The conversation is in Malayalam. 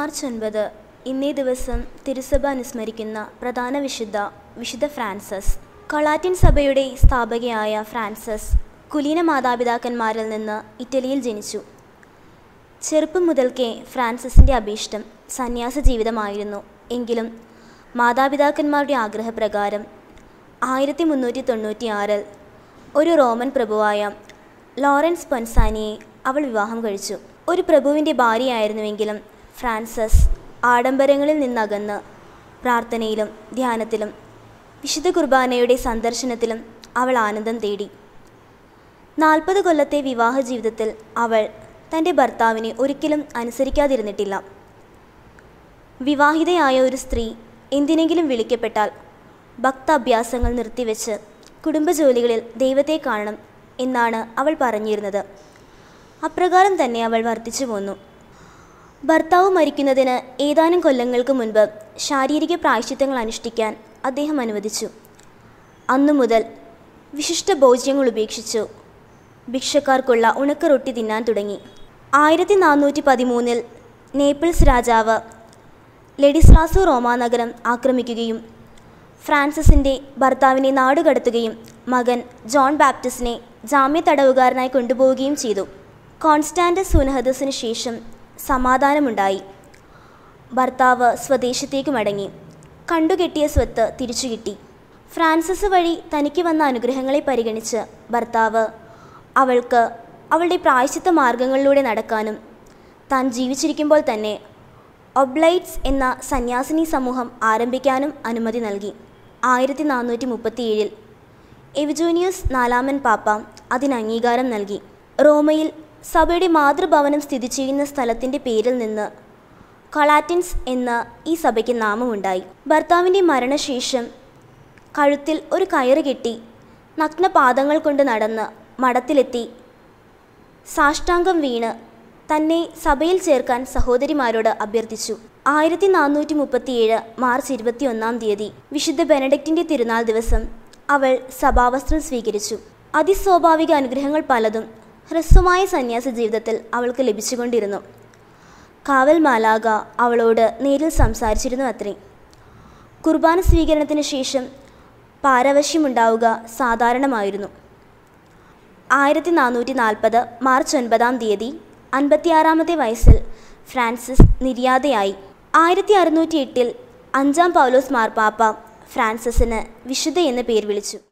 മാർച്ച് ഒൻപത് ഇന്നേ ദിവസം തിരുസഭ അനുസ്മരിക്കുന്ന പ്രധാന വിശുദ്ധ വിശുദ്ധ ഫ്രാൻസസ് കൊളാറ്റിൻ സഭയുടെ സ്ഥാപകയായ ഫ്രാൻസസ് കുലീന മാതാപിതാക്കന്മാരിൽ നിന്ന് ഇറ്റലിയിൽ ജനിച്ചു ചെറുപ്പം മുതൽക്കേ ഫ്രാൻസിസിൻ്റെ അഭീഷ്ടം സന്യാസ ജീവിതമായിരുന്നു എങ്കിലും മാതാപിതാക്കന്മാരുടെ ആഗ്രഹപ്രകാരം ആയിരത്തി മുന്നൂറ്റി തൊണ്ണൂറ്റിയാറിൽ ഒരു റോമൻ പ്രഭുവായ ലോറൻസ് പൊൻസാനിയെ അവൾ വിവാഹം കഴിച്ചു ഒരു പ്രഭുവിൻ്റെ ഭാര്യയായിരുന്നുവെങ്കിലും ഫ്രാൻസസ് ആഡംബരങ്ങളിൽ നിന്നകന്ന് പ്രാർത്ഥനയിലും ധ്യാനത്തിലും വിശുദ്ധ കുർബാനയുടെ സന്ദർശനത്തിലും അവൾ ആനന്ദം തേടി നാൽപ്പത് കൊല്ലത്തെ വിവാഹ ജീവിതത്തിൽ അവൾ തൻ്റെ ഭർത്താവിനെ ഒരിക്കലും അനുസരിക്കാതിരുന്നിട്ടില്ല വിവാഹിതയായ ഒരു സ്ത്രീ എന്തിനെങ്കിലും വിളിക്കപ്പെട്ടാൽ ഭക്താഭ്യാസങ്ങൾ നിർത്തിവെച്ച് കുടുംബജോലികളിൽ ദൈവത്തെ കാണണം എന്നാണ് അവൾ പറഞ്ഞിരുന്നത് അപ്രകാരം തന്നെ അവൾ വർദ്ധിച്ചു പോന്നു ഭർത്താവ് മരിക്കുന്നതിന് ഏതാനും കൊല്ലങ്ങൾക്ക് മുൻപ് ശാരീരിക പ്രായശ്ചിത്തങ്ങൾ അനുഷ്ഠിക്കാൻ അദ്ദേഹം അനുവദിച്ചു അന്നു മുതൽ വിശിഷ്ട ഭോജ്യങ്ങൾ ഉപേക്ഷിച്ചു ഭിക്ഷക്കാർക്കുള്ള ഉണക്ക റൊട്ടി തിന്നാൻ തുടങ്ങി ആയിരത്തി നാനൂറ്റി പതിമൂന്നിൽ നേപ്പിൾസ് രാജാവ് ലെഡിസ്ലാസു റോമാ നഗരം ആക്രമിക്കുകയും ഫ്രാൻസിസിൻ്റെ ഭർത്താവിനെ നാടുകടത്തുകയും മകൻ ജോൺ ബാപ്റ്റിസ്റ്റിനെ ജാമ്യ തടവുകാരനായി കൊണ്ടുപോവുകയും ചെയ്തു കോൺസ്റ്റാൻറ്റസ് സുനഹദസിന് ശേഷം സമാധാനമുണ്ടായി ഭർത്താവ് സ്വദേശത്തേക്ക് മടങ്ങി കണ്ടുകെട്ടിയ സ്വത്ത് തിരിച്ചു കിട്ടി ഫ്രാൻസിസ് വഴി തനിക്ക് വന്ന അനുഗ്രഹങ്ങളെ പരിഗണിച്ച് ഭർത്താവ് അവൾക്ക് അവളുടെ പ്രായശ്ചിത്ത മാർഗങ്ങളിലൂടെ നടക്കാനും താൻ ജീവിച്ചിരിക്കുമ്പോൾ തന്നെ ഒബ്ലൈറ്റ്സ് എന്ന സന്യാസിനി സമൂഹം ആരംഭിക്കാനും അനുമതി നൽകി ആയിരത്തി നാനൂറ്റി മുപ്പത്തിയേഴിൽ എവിജോനിയസ് നാലാമൻ പാപ്പ അതിന് അംഗീകാരം നൽകി റോമയിൽ സഭയുടെ മാതൃഭവനം സ്ഥിതി ചെയ്യുന്ന സ്ഥലത്തിൻ്റെ പേരിൽ നിന്ന് കൊളാറ്റിൻസ് എന്ന ഈ സഭയ്ക്ക് നാമമുണ്ടായി ഭർത്താവിൻ്റെ മരണശേഷം കഴുത്തിൽ ഒരു കയറ് കെട്ടി നഗ്നപാദങ്ങൾ കൊണ്ട് നടന്ന് മഠത്തിലെത്തി സാഷ്ടാംഗം വീണ് തന്നെ സഭയിൽ ചേർക്കാൻ സഹോദരിമാരോട് അഭ്യർത്ഥിച്ചു ആയിരത്തി നാനൂറ്റി മുപ്പത്തിയേഴ് മാർച്ച് ഇരുപത്തിയൊന്നാം തീയതി വിശുദ്ധ ബെനഡിക്റ്റിൻ്റെ തിരുനാൾ ദിവസം അവൾ സഭാവസ്ത്രം സ്വീകരിച്ചു അതിസ്വാഭാവിക അനുഗ്രഹങ്ങൾ പലതും ഹ്രസ്വമായ സന്യാസ ജീവിതത്തിൽ അവൾക്ക് ലഭിച്ചുകൊണ്ടിരുന്നു കാവൽ മാലാക അവളോട് നേരിൽ സംസാരിച്ചിരുന്നു അത്രേ കുർബാന സ്വീകരണത്തിന് ശേഷം പാരവശ്യമുണ്ടാവുക സാധാരണമായിരുന്നു ആയിരത്തി നാനൂറ്റി നാൽപ്പത് മാർച്ച് ഒൻപതാം തീയതി അൻപത്തിയാറാമത്തെ വയസ്സിൽ ഫ്രാൻസിസ് നിര്യാതയായി ആയിരത്തി അറുന്നൂറ്റി എട്ടിൽ അഞ്ചാം പൗലോസ് മാർപ്പാപ്പ ഫ്രാൻസിസിന് വിശുദ്ധ എന്ന് പേർ വിളിച്ചു